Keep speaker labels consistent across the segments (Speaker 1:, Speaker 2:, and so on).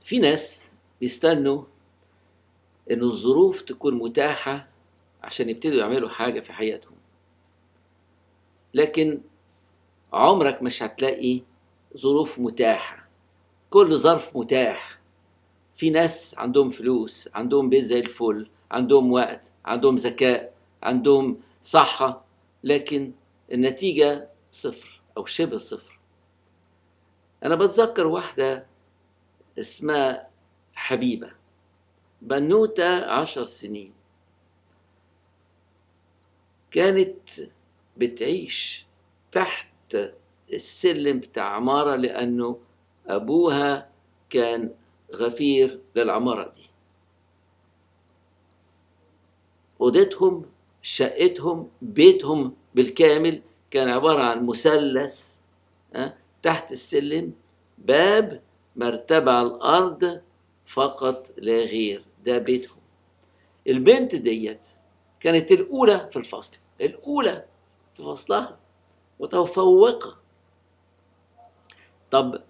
Speaker 1: في ناس بيستنوا ان الظروف تكون متاحة عشان يبتدوا يعملوا حاجة في حياتهم لكن عمرك مش هتلاقي ظروف متاحة كل ظرف متاح في ناس عندهم فلوس عندهم بيت زي الفل عندهم وقت عندهم ذكاء عندهم صحة لكن النتيجة صفر أو شبه صفر أنا بتذكر واحدة اسمها حبيبة بنوتة عشر سنين كانت بتعيش تحت السلم بتاع عمارة لأنه أبوها كان غفير للعمارة دي أوضتهم شقتهم بيتهم بالكامل كان عبارة عن مثلث أه؟ تحت السلم باب مرتبة على الأرض فقط لا غير ده بيتهم البنت ديت كانت الأولى في الفصل الأولى في فصلها متفوقة طب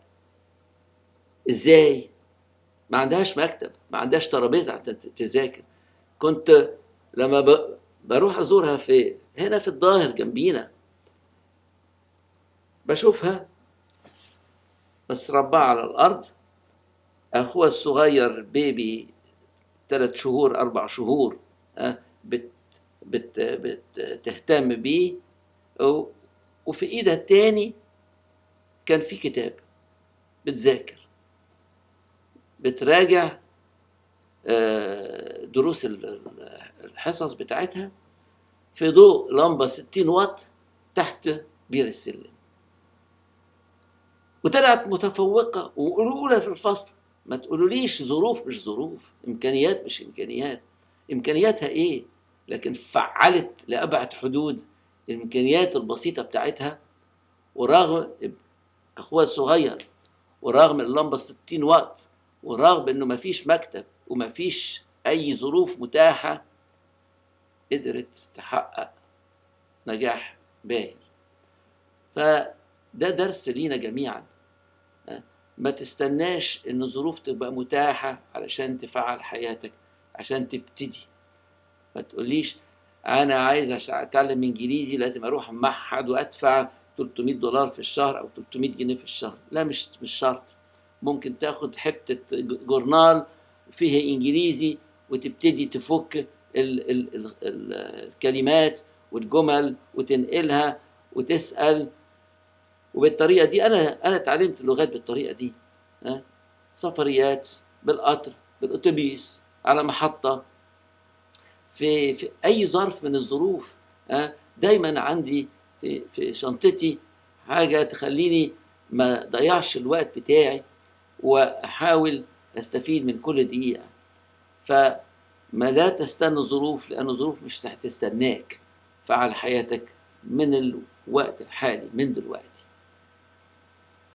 Speaker 1: ازاي ما عندهاش مكتب ما عندهاش ترابيزة عشان تذاكر كنت لما ب... بروح ازورها في هنا في الظاهر جنبينا بشوفها متربعة على الأرض أخوها الصغير بيبي ثلاث شهور أربع شهور أه بت بت بتهتم بيه وفي إيدها التاني كان في كتاب بتذاكر بتراجع دروس الحصص بتاعتها في ضوء لمبة 60 واط تحت بير السلم وطلعت متفوقة وأولى في الفصل ما تقولوليش ظروف مش ظروف إمكانيات مش إمكانيات إمكانياتها إيه لكن فعلت لأبعد حدود الإمكانيات البسيطة بتاعتها ورغم أخوها الصغير ورغم اللمبة 60 واط ورغم إنه مفيش مكتب ومفيش أي ظروف متاحة قدرت تحقق نجاح باهر فده درس لينا جميعا ما تستناش ان الظروف تبقى متاحة علشان تفعل حياتك عشان تبتدي ما تقوليش انا عايز عشان اتعلم انجليزي لازم اروح معهد وادفع 300 دولار في الشهر او 300 جنيه في الشهر لا مش مش شرط ممكن تاخد حتة جورنال فيها انجليزي وتبتدي تفك ال ال ال ال الكلمات والجمل وتنقلها وتسأل وبالطريقة دي أنا أنا اتعلمت اللغات بالطريقة دي أه؟ سفريات بالقطر بالأتوبيس على محطة في في أي ظرف من الظروف أه؟ دايما عندي في في شنطتي حاجة تخليني ما ضيعش الوقت بتاعي وأحاول أستفيد من كل دقيقة فما لا تستنى ظروف لأن الظروف مش هتستناك فعل حياتك من الوقت الحالي من دلوقتي